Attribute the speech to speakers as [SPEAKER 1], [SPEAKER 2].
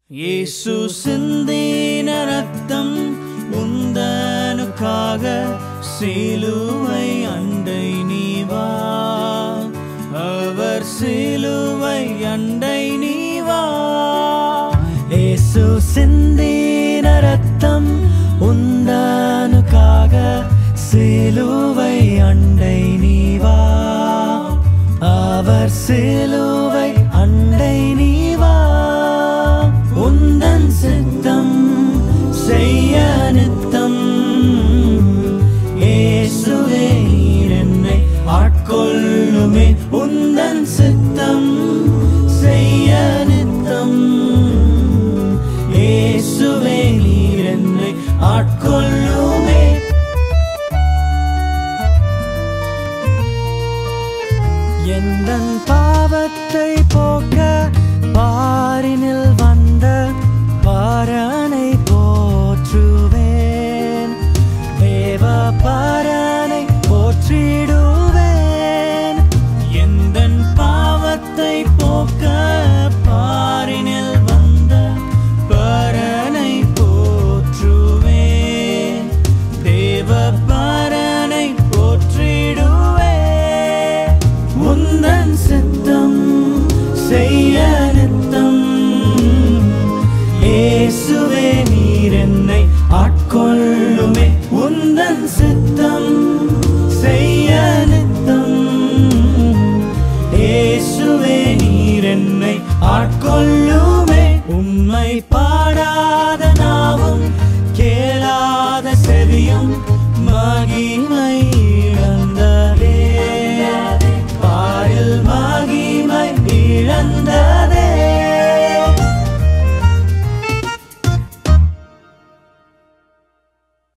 [SPEAKER 1] இயேசு சிந்தின ரத்தம் உந்தனுக்காக சிலுவை அண்டை நீவா அவர் சிலுவை அண்டை நீவா இயேசு சிந்தின ரத்தம் உந்தனுக்காக சிலுவை அண்டை நீவா அவர் சிலுவை அண்டை நீவா உந்தன் சித்தம் செய்ய நித்தம் இயேசுவே நீர் என்னை ஆட்கொள்ளுமே உந்தன் சித்தம் செய்ய நித்தம் இயேசுவே நீர் என்னை ஆட்கொள்ளுமே எந்தன் பாவத்தை போக்க பாரினில் வந்த பாரனை போற்றுவேன் தேவ பாரனை போற்றிடுவேன் எந்தன் பாவத்தை போக்க பாரினில் வந்த பரனை போற்றுவேன் தேவ பரனை போற்றிடுவேன் உந்தன் சித்தம் செய்ய நித்தம் இயேசுவே நீர் என்னை ஆட்கொள்ளுமே உந்தன் சித்தம் செய்ய நித்தம் இயேசுவே நீர் என்னை ஆட்கொள்ளுமே உம்மை பா